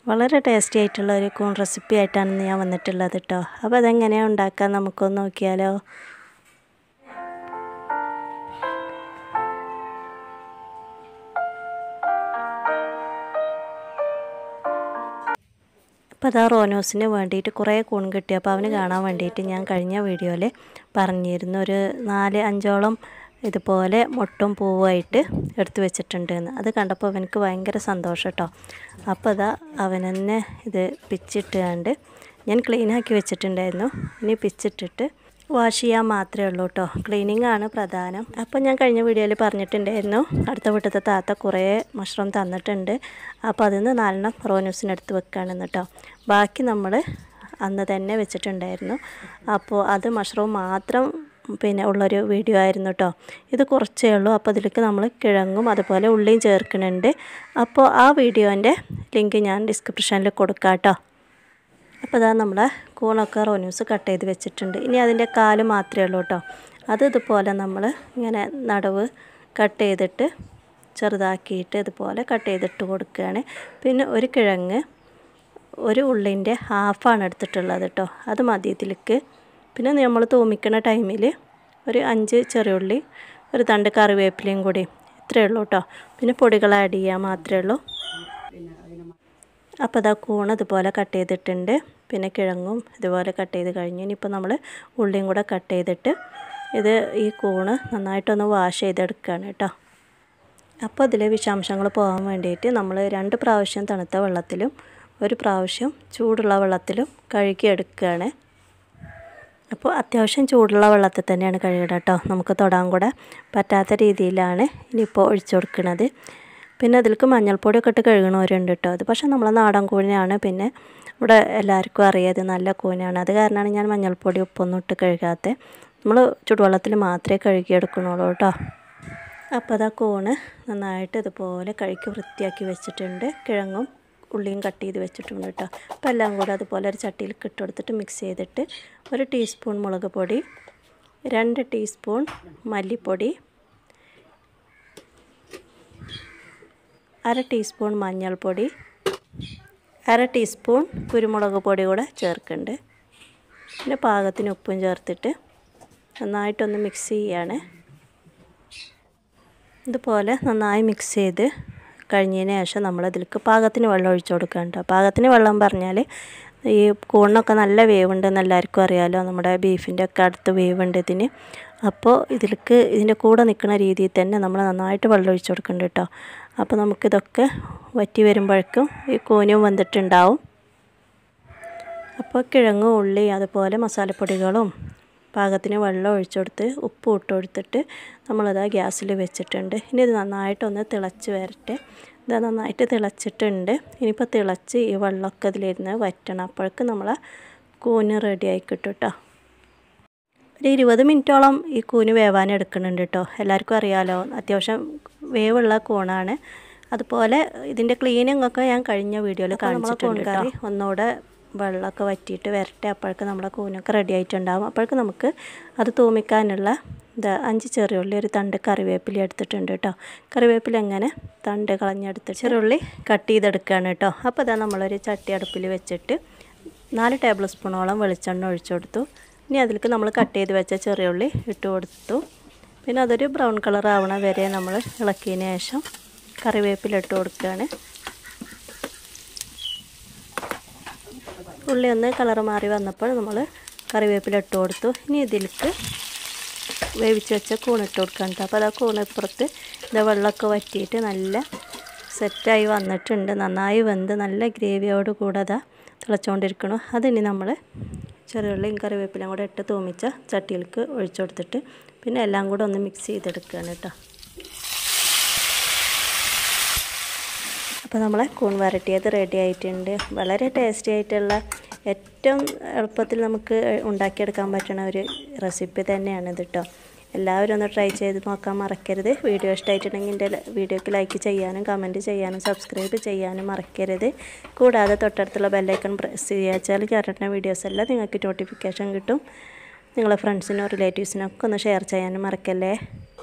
വളരെ ടേസ്റ്റി ആയിട്ടുള്ള ഒരു കൂൺ റെസിപ്പി ആയിട്ടാണ് ഞാൻ വന്നിട്ടുള്ളത് കേട്ടോ അപ്പോൾ അതെങ്ങനെയാണ് ഉണ്ടാക്കാൻ നമുക്കൊന്ന് നോക്കിയാലോ അപ്പോൾ അതാ റോനോസിന് വേണ്ടിയിട്ട് കുറേ കൂൺ കിട്ടി അപ്പോൾ അവന് കാണാൻ വേണ്ടിയിട്ട് ഞാൻ കഴിഞ്ഞ വീഡിയോയിൽ പറഞ്ഞിരുന്നു ഒരു നാല് അഞ്ചോളം ഇതുപോലെ മുട്ടും പൂവായിട്ട് എടുത്തു വെച്ചിട്ടുണ്ട് എന്ന് അത് കണ്ടപ്പോൾ അവനക്ക് ഭയങ്കര സന്തോഷം കേട്ടോ അപ്പോൾ അതാ അവനെന്നെ ഇത് പിച്ചിട്ടുകൊണ്ട് ഞാൻ ക്ലീനാക്കി വെച്ചിട്ടുണ്ടായിരുന്നു ഇനി പിച്ചിട്ടിട്ട് വാഷ് ചെയ്യാൻ മാത്രമേ ഉള്ളൂ കേട്ടോ ക്ലീനിങ് ആണ് പ്രധാനം അപ്പോൾ ഞാൻ കഴിഞ്ഞ വീഡിയോയിൽ പറഞ്ഞിട്ടുണ്ടായിരുന്നു അടുത്ത വീട്ടിലത്തെ താത്ത കുറേ മഷ്റൂം തന്നിട്ടുണ്ട് അപ്പോൾ അതിൽ നിന്ന് നാലെണ്ണം റോനൂസിനെടുത്ത് വെക്കുകയാണെന്ന് കേട്ടോ ബാക്കി നമ്മൾ അന്ന് തന്നെ വെച്ചിട്ടുണ്ടായിരുന്നു അപ്പോൾ അത് മഷ്റൂം മാത്രം പിന്നെ ഉള്ളൊരു വീഡിയോ ആയിരുന്നു കേട്ടോ ഇത് കുറച്ചേ ഉള്ളൂ അപ്പോൾ അതിലേക്ക് നമ്മൾ കിഴങ്ങും അതുപോലെ ഉള്ളിയും ചേർക്കുന്നുണ്ട് അപ്പോൾ ആ വീഡിയോൻ്റെ ലിങ്ക് ഞാൻ ഡിസ്ക്രിപ്ഷനിൽ കൊടുക്കാം കേട്ടോ അപ്പോൾ ഇതാ നമ്മളെ കൂണൊക്കെ റോന്യൂസ് കട്ട് ചെയ്ത് വെച്ചിട്ടുണ്ട് ഇനി അതിൻ്റെ കാല് മാത്രമേ ഉള്ളൂ കേട്ടോ അത് ഇതുപോലെ നമ്മൾ ഇങ്ങനെ നടുവ് കട്ട് ചെയ്തിട്ട് ചെറുതാക്കിയിട്ട് ഇതുപോലെ കട്ട് ചെയ്തിട്ട് കൊടുക്കുകയാണ് പിന്നെ ഒരു കിഴങ്ങ് ഒരു ഉള്ളിൻ്റെ ഹാഫാണ് എടുത്തിട്ടുള്ളത് കേട്ടോ അത് മതി ഇതിലേക്ക് പിന്നെ നമ്മൾ തൂമിക്കുന്ന ടൈമിൽ ഒരു അഞ്ച് ചെറിയുള്ളി ഒരു തണ്ട് കറിവേപ്പിലയും കൂടി ഇത്രയേ ഉള്ളൂ കേട്ടോ പിന്നെ പൊടികൾ ആഡ് ചെയ്യാൻ മാത്രമേ ഉള്ളൂ അപ്പോൾ അതാ കൂൺ ഇതുപോലെ കട്ട് ചെയ്തിട്ടുണ്ട് പിന്നെ കിഴങ്ങും ഇതുപോലെ കട്ട് ചെയ്ത് കഴിഞ്ഞു ഇനിയിപ്പോൾ നമ്മൾ ഉള്ളിയും കൂടെ കട്ട് ചെയ്തിട്ട് ഇത് ഈ കൂണ് നന്നായിട്ടൊന്ന് വാഷ് ചെയ്തെടുക്കുകയാണ് കേട്ടോ അപ്പോൾ അതിലെ വിഷാംശങ്ങൾ പോകാൻ വേണ്ടിയിട്ട് നമ്മൾ രണ്ട് പ്രാവശ്യം തണുത്ത വെള്ളത്തിലും ഒരു പ്രാവശ്യം ചൂടുള്ള വെള്ളത്തിലും കഴുകിയെടുക്കുകയാണ് അപ്പോൾ അത്യാവശ്യം ചൂടുള്ള വെള്ളത്തിൽ തന്നെയാണ് കഴുകിയത് കേട്ടോ നമുക്ക് തൊടാൻ കൂടെ പറ്റാത്ത രീതിയിലാണ് ഇനിയിപ്പോൾ ഒഴിച്ചു കൊടുക്കുന്നത് പിന്നെ അതിലേക്ക് മഞ്ഞൾപ്പൊടിയൊക്കെ ഇട്ട് കഴുകണവരുണ്ട് കേട്ടോ അത് പക്ഷേ നമ്മളെ നാടൻ കൂനാണ് പിന്നെ ഇവിടെ എല്ലാവർക്കും അറിയാതെ നല്ല കൂനാണ് അത് കാരണമാണ് ഞാൻ മഞ്ഞൾപ്പൊടി ഉപ്പൊന്നും ഇട്ട് കഴുകാത്തത് നമ്മൾ ചുടുവെള്ളത്തിൽ മാത്രമേ കഴുകിയെടുക്കണുള്ളൂ കേട്ടോ അപ്പോൾ അതാ കൂണ് നന്നായിട്ട് ഇതുപോലെ കഴുകി വൃത്തിയാക്കി വെച്ചിട്ടുണ്ട് കിഴങ്ങും ഉള്ളിയും കട്ട് ചെയ്ത് വെച്ചിട്ടുണ്ട് കേട്ടോ അപ്പോൾ എല്ലാം കൂടെ അതുപോലെ ഒരു ചട്ടിയിൽ ഇട്ട് കൊടുത്തിട്ട് മിക്സ് ചെയ്തിട്ട് ഒരു ടീസ്പൂൺ മുളക് പൊടി രണ്ട് ടീസ്പൂൺ മല്ലിപ്പൊടി അര ടീസ്പൂൺ മഞ്ഞൾപ്പൊടി അര ടീസ്പൂൺ കുരുമുളക് പൊടി കൂടെ ചേർക്കുന്നുണ്ട് പിന്നെ പാകത്തിന് ഉപ്പും ചേർത്തിട്ട് നന്നായിട്ടൊന്ന് മിക്സ് ചെയ്യാണ് ഇതുപോലെ നന്നായി മിക്സ് ചെയ്ത് കഴിഞ്ഞതിന് ശേഷം നമ്മളതിലേക്ക് പാകത്തിന് വെള്ളം ഒഴിച്ചു കൊടുക്കുക പാകത്തിന് വെള്ളം പറഞ്ഞാൽ ഈ കൂണിനൊക്കെ നല്ല വേവുണ്ടെന്ന് എല്ലാവർക്കും അറിയാമല്ലോ നമ്മുടെ ബീഫിൻ്റെ ഒക്കെ അടുത്ത് വേവുണ്ട് ഇതിന് അപ്പോൾ ഇതിലേക്ക് ഇതിൻ്റെ കൂടെ നിൽക്കുന്ന രീതിയിൽ തന്നെ നമ്മൾ നന്നായിട്ട് വെള്ളം ഒഴിച്ചു കൊടുക്കുന്നുണ്ട് കേട്ടോ അപ്പോൾ നമുക്കിതൊക്കെ വറ്റി വരുമ്പോഴേക്കും ഈ കൂനും വന്നിട്ടുണ്ടാവും അപ്പോൾ കിഴങ്ങ് ഉള്ളി അതുപോലെ മസാലപ്പൊടികളും പാകത്തിന് വെള്ളം ഒഴിച്ചെടുത്ത് ഉപ്പ് ഇട്ട് കൊടുത്തിട്ട് നമ്മളത് ഗ്യാസിൽ വെച്ചിട്ടുണ്ട് ഇനി ഇത് നന്നായിട്ടൊന്ന് തിളച്ച് വരട്ടെ ഇത് നന്നായിട്ട് തിളച്ചിട്ടുണ്ട് ഇനിയിപ്പോൾ തിളച്ച് ഈ വെള്ളമൊക്കെ ഇതിലിരുന്ന് വറ്റണം അപ്പോഴേക്ക് നമ്മൾ കൂന് റെഡി ആയി കിട്ടും കേട്ടോ ഒരു ഇരുപത് മിനിറ്റോളം ഈ കൂന് വേവാൻ എടുക്കുന്നുണ്ട് കേട്ടോ എല്ലാവർക്കും അറിയാമല്ലോ അത്യാവശ്യം വേവുള്ള കൂണാണ് അതുപോലെ ഇതിൻ്റെ ക്ലീനിങ് ഒക്കെ ഞാൻ കഴിഞ്ഞ വീഡിയോയിൽ കാണിച്ചിട്ടുണ്ട് കറി ഒന്നുകൂടെ വെള്ളമൊക്കെ വറ്റിയിട്ട് വരട്ടെ അപ്പോഴേക്ക് നമ്മുടെ കൂനൊക്കെ റെഡി ആയിട്ടുണ്ടാകും അപ്പോഴേക്ക് നമുക്ക് അത് തൂമിക്കാനുള്ള ഇത് അഞ്ച് ചെറിയുള്ളി ഒരു തണ്ട് കറിവേപ്പില എടുത്തിട്ടുണ്ട് കേട്ടോ കറിവേപ്പില എങ്ങനെ തണ്ട് കളഞ്ഞെടുത്ത് ചെറിയുള്ളി കട്ട് ചെയ്തെടുക്കുകയാണ് കേട്ടോ അപ്പോൾ ഇതാ നമ്മളൊരു ചട്ടി അടുപ്പിൽ വെച്ചിട്ട് നാല് ടേബിൾ സ്പൂണോളം വെളിച്ചെണ്ണ ഒഴിച്ചു കൊടുത്തു ഇനി അതിലേക്ക് നമ്മൾ കട്ട് ചെയ്ത് വെച്ച ചെറിയുള്ളി ഇട്ട് കൊടുത്തു പിന്നെ അതൊരു ബ്രൗൺ കളർ ആവണ വരെ നമ്മൾ ഇളക്കിയതിന് ശേഷം കറിവേപ്പില ഇട്ട് കൊടുക്കുകയാണ് ഉള്ളി ഒന്ന് കളർ മാറി വന്നപ്പോൾ നമ്മൾ കറിവേപ്പില ഇട്ട് കൊടുത്തു ഇനി ഇതിലേക്ക് വേവിച്ച് വെച്ച കൂണിട്ട് കൊടുക്കാൻ അപ്പോൾ അത് ആ കൂണിപ്പുറത്ത് ഇത് വെള്ളമൊക്കെ വറ്റിയിട്ട് നല്ല സെറ്റായി വന്നിട്ടുണ്ട് നന്നായി വെന്ത് നല്ല ഗ്രേവിയോട് കൂടെ അതാ തിളച്ചുകൊണ്ടിരിക്കണം അതിനി നമ്മൾ ചെറിയുള്ളിയും കറിവേപ്പിലയും കൂടെ ഇട്ട് തൂമിച്ച ചട്ടിയിലേക്ക് ഒഴിച്ചു കൊടുത്തിട്ട് പിന്നെ എല്ലാം കൂടെ ഒന്ന് മിക്സ് ചെയ്തെടുക്കുകയാണ് കേട്ടോ അപ്പോൾ നമ്മളെ കൂൺ വരട്ടിയത് റെഡി ആയിട്ടുണ്ട് വളരെ ടേസ്റ്റി ആയിട്ടുള്ള ഏറ്റവും എളുപ്പത്തിൽ നമുക്ക് ഉണ്ടാക്കിയെടുക്കാൻ പറ്റുന്ന ഒരു റെസിപ്പി തന്നെയാണ് ഇത് കേട്ടോ എല്ലാവരും ഒന്ന് ട്രൈ ചെയ്ത് നോക്കാൻ മറക്കരുത് വീഡിയോ ഇഷ്ടമായിട്ടുണ്ടെങ്കിൽ എൻ്റെ വീഡിയോക്ക് ലൈക്ക് ചെയ്യാനും കമൻറ്റ് ചെയ്യാനും സബ്സ്ക്രൈബ് ചെയ്യാനും മറക്കരുത് കൂടാതെ തൊട്ടടുത്തുള്ള ബെല്ലൈക്കൺ പ്രസ് ചെയ്യാച്ചാൽ ചേട്ടൻ്റെ വീഡിയോസ് എല്ലാം നിങ്ങൾക്ക് നോട്ടിഫിക്കേഷൻ കിട്ടും നിങ്ങളെ ഫ്രണ്ട്സിനോ റിലേറ്റീവ്സിനോ ഒക്കെ ഒന്ന് ഷെയർ ചെയ്യാനും മറക്കല്ലേ